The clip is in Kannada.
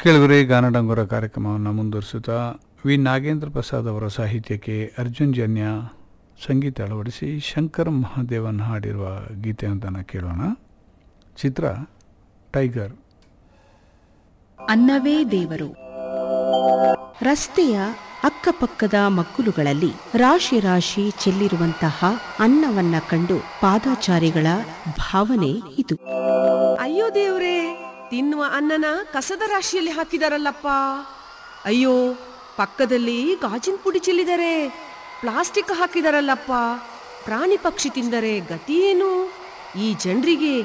ಕೇಳಿದರೆ ಗಾನಡಂಗುರ ಕಾರ್ಯಕ್ರಮವನ್ನು ಮುಂದುವರಿಸುತ್ತಾ ವಿ ನಾಗೇಂದ್ರ ಪ್ರಸಾದ್ ಅವರ ಸಾಹಿತ್ಯಕ್ಕೆ ಅರ್ಜುನ್ ಜನ್ಯ ಸಂಗೀತ ಅಳವಡಿಸಿ ಶಂಕರ್ ಮಹಾದೇವನ್ ಹಾಡಿರುವ ಗೀತೆ ಅಂತ ಕೇಳೋಣ ಚಿತ್ರ ಟೈಗರ್ ಅನ್ನವೇ ದೇವರು ರಸ್ತೆಯ ಅಕ್ಕಪಕ್ಕದ ಮಗ್ಗುಲುಗಳಲ್ಲಿ ರಾಶಿ ರಾಶಿ ಚೆಲ್ಲಿರುವಂತಹ ಅನ್ನವನ್ನ ಕಂಡು ಪಾದಾಚಾರಿಗಳ ಭಾವನೆ ಇದು ಅಯ್ಯೋ ದೇವ್ರೇ ತಿನ್ನುವ ಅನ್ನನ ಕಸದ ರಾಶಿಯಲ್ಲಿ ಹಾಕಿದಾರಲ್ಲಪ್ಪ ಅಯ್ಯೋ ಪಕ್ಕದಲ್ಲಿ ಗಾಜಿನ ಪುಡಿ ಚೆಲ್ಲಿದರೆ ಪ್ಲಾಸ್ಟಿಕ್ ಹಾಕಿದಾರಲ್ಲಪ್ಪ ಪ್ರಾಣಿ ಪಕ್ಷಿ ತಿಂದರೆ ಗತಿ ಏನು ಈ ಜನರಿಗೆ